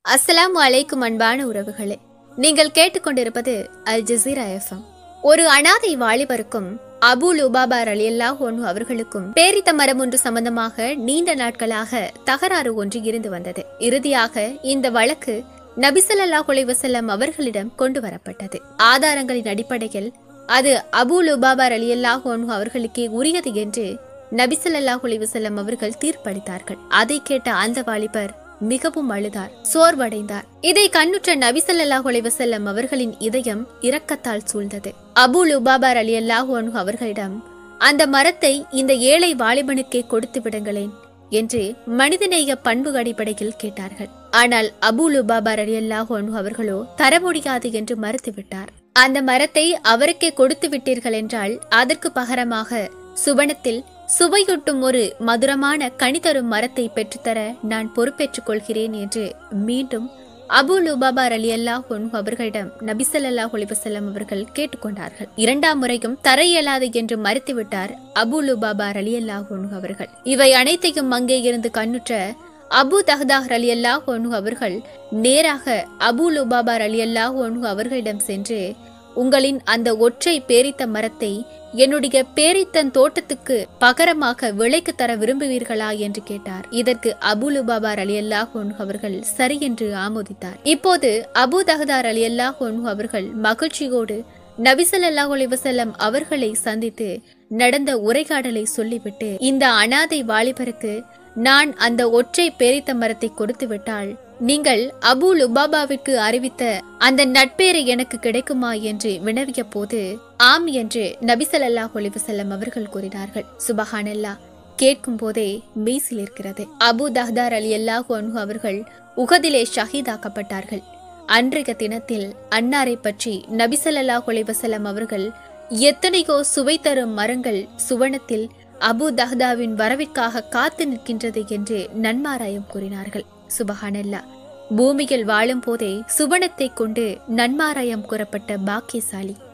அஸ்ஸலாமு அலைக்கும் அன்பான உறவுகளே நீங்கள் கேட்டுக்கொண்டிருப்பது அல் ஜசீரா எஃப்எம் ஒரு அனாதை வாலிபருக்கும் அபு லுபாபார் அலியல்லாஹ் ஒன்று அவர்களுக்கும் பேரித்த மரம் ஒன்று சம்பந்தமாக நீண்ட நாட்களாக தகராறு ஒன்று இருந்து வந்தது இறுதியாக இந்த வழக்கு நபிசல்லாஹ் வசல்லம் அவர்களிடம் கொண்டு வரப்பட்டது ஆதாரங்களின் அடிப்படையில் அது அபு லுபாபார் அலியல்லாஹ் ஒன்று அவர்களுக்கே உரியது என்று நபிசல்லாஹ் வசல்லம் அவர்கள் தீர்ப்பளித்தார்கள் அதை கேட்ட அந்த வாலிபர் மிகவும் அழுதார் சோர்வடைந்தார் இதை கண்ணுற்ற நபிசல்லாஹ் வசல்லம் அவர்களின் இதயம் இரக்கத்தால் சூழ்ந்தது அபு லுபாபார் அலி அல்லாஹ் அவர்களிடம் அந்த மரத்தை இந்த ஏழை வாலிபனுக்கே கொடுத்து விடுங்களேன் என்று மனிதநேய பண்பு அடிப்படையில் கேட்டார்கள் ஆனால் அபு லுபாபார் அலி அல்லாஹ் அவர்களோ தர முடியாது என்று மறுத்துவிட்டார் அந்த மரத்தை அவருக்கே கொடுத்து விட்டீர்கள் என்றால் அதற்கு பகரமாக சுவனத்தில் சுவையூட்டும் ஒரு மதுரமான கனி தரும் மரத்தை பெற்றுத்தர நான் பொறுப்பேற்றுக் கொள்கிறேன் என்று மீண்டும் அபு லுபாபார் அலி அல்லாஹ் அவர்களிடம் நபிசல்லாஹ் ஒலிவசல்லம் அவர்கள் கேட்டுக்கொண்டார்கள் இரண்டாம் முறையும் தர இயலாது என்று மறுத்துவிட்டார் அபு லுபாபார் அலி அல்லாஹ் அவர்கள் இவை அனைத்தையும் அங்கே இருந்து கண்ணுற்ற அபு தஹ்தாஹ் அலி அல்லாஹ் அவர்கள் நேராக அபு லுபாபார் அலி அல்லாஹ் அவர்களிடம் சென்று உங்களின் அந்த ஒற்றை பேரித்த மரத்தை என்னுடைய பேரித்தன் தோட்டத்துக்கு பகரமாக விலைக்கு தர விரும்புவீர்களா என்று கேட்டார் இதற்கு அபுலுபாபார் அலி அல்லாஹ் அவர்கள் சரி என்று ஆமோதித்தார் இப்போது அபு தஹதார் அலி அல்லாஹ் அவர்கள் மகிழ்ச்சியோடு நபிசல்லாஹ் வசல்லம் அவர்களை சந்தித்து நடந்த உரையாடலை சொல்லிவிட்டு இந்த அனாதை வாலிபருக்கு நான் அந்த ஒற்றை பேரித்த மரத்தை கொடுத்து விட்டால் நீங்கள் அபு லுபாபாவிற்கு அறிவித்த அந்த நட்பேறு எனக்கு கிடைக்குமா என்று வினவிய போது ஆம் என்று நபிசல்லாஹ் ஒலிவசல்லம் அவர்கள் கூறினார்கள் சுபஹானல்லா கேட்கும் போதே மெய்சில் இருக்கிறது அபு தஹ்தார் அலி அல்லாஹ் அவர்கள் உகதிலே ஷஹீதாக்கப்பட்டார்கள் அன்றைய தினத்தில் அன்னாரை பற்றி நபிசல்லாஹ் ஒலிவசல்லம் அவர்கள் எத்தனையோ சுவை தரும் மரங்கள் சுவனத்தில் அபு தஹ்தாவின் வரவிற்காக காத்து நிற்கின்றது என்று நன்மாராயம் கூறினார்கள் சுபஹானல்லா பூமியில் வாழும் போதே சுவனத்தை கொண்டு நன்மாராயம் கூறப்பட்ட பாக்கியசாலி